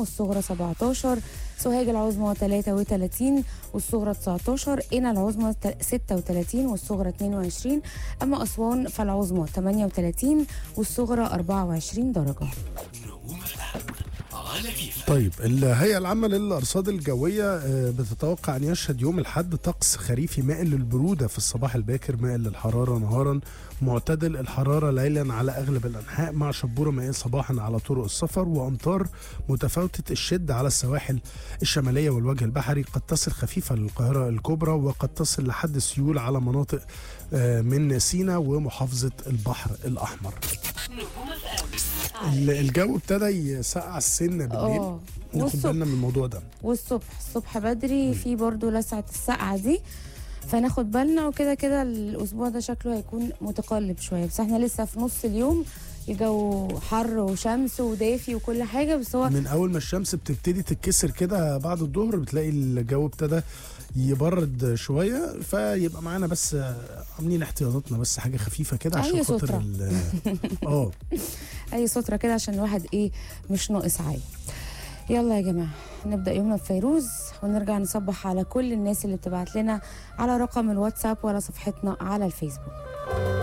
والصغرى 17 سوهاج العظمى 33 والصغرى 19 قنا العظمى 36 والصغرى 22 أما أسوان فالعظمى 38 والصغرى 24 درجة على كيف طيب الهيئة العامة للأرصاد الجوية آه، بتتوقع أن يشهد يوم الحد طقس خريفي مائل للبرودة في الصباح الباكر مائل للحرارة نهارا معتدل الحرارة ليلا على أغلب الأنحاء مع شبورة مائل صباحا على طرق السفر وأمطار متفاوتة الشدة على السواحل الشمالية والوجه البحري قد تصل خفيفة للقاهرة الكبرى وقد تصل لحد السيول على مناطق آه، من سينا ومحافظة البحر الأحمر ال- الجو ابتدى يسقع السن بالليل اه ناخد والصبح بالنا من الموضوع ده والصبح الصبح بدري في برضو لسعة السقعة دي فناخد بالنا وكده كده الأسبوع ده شكله هيكون متقلب شوية بس احنا لسه في نص اليوم الجو حر وشمس ودافي وكل حاجة بس هو من اول ما الشمس بتبتدي تتكسر كده بعد الظهر بتلاقي الجو ابتدى يبرد شويه فيبقى معانا بس آه، عاملين احتياطاتنا بس حاجه خفيفه كده عشان أي خاطر سترة. ال- اه أي سترة كده عشان الواحد إيه مش ناقص عاي يلا يا جماعة نبدأ يومنا بفيروز ونرجع نصبح على كل الناس اللي بتبعت لنا على رقم الواتساب ولا صفحتنا على الفيسبوك